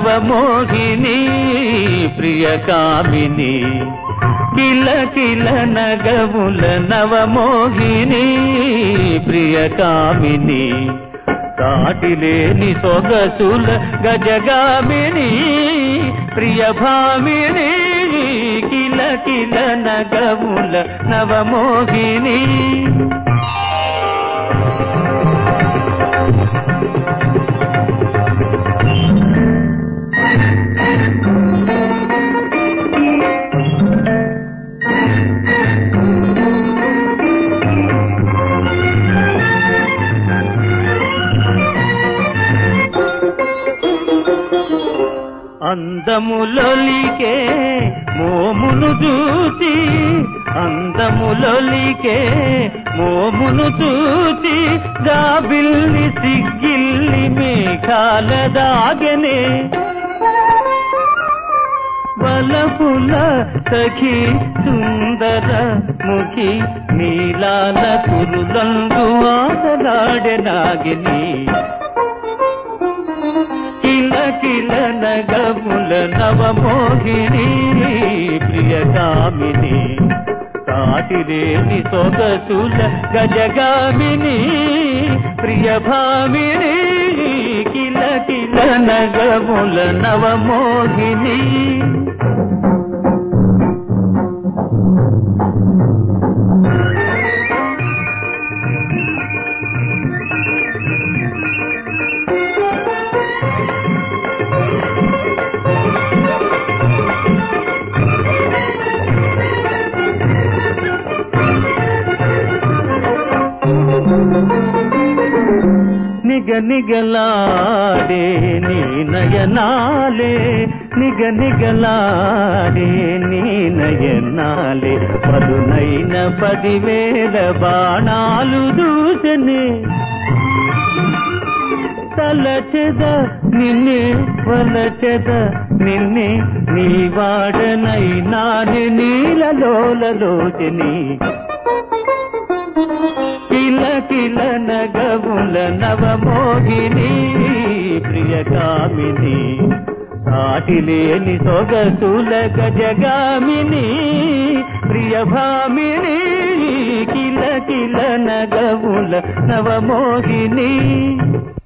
నవమోహిని ప్రియకామిని కిల కిల నగముల నవమోహిని ప్రియకామిని సాటిలేని సొగసుల గజగామిని ప్రియభామిని కిల కిల నగముల నవమోహిని అందములొలికే మోమును చూచి అందములొలికే మోమును చూచి గాబిల్లి సిగ్గిల్లి మేఘాల దాగనే బలపుల సఖి సుందర ముఖి నీలాల కురులందు ఆటలాడెనాగిని కిల కిల నగముల నవమోహిని ప్రియకామిని కాటిరేని సొగసుల గజగామిని ప్రియభామిని కిల కిల నగముల నవమోహిని నిగ నిగలాడే నీ నయనాలే నిగ నిగలాడే నీ నయనాలే పదునైన పదివేల బాణాలు దూసనే తలచెద నిన్నే వలచెద నిన్నే నీ వాడనైనాని నీలలోలలోచని కిల కిల నగముల నవమోహిని ప్రియకామిని సాటిలేని సొగసుల గజగామిని ప్రియభామిని కిల కిల నగముల నవమోహిని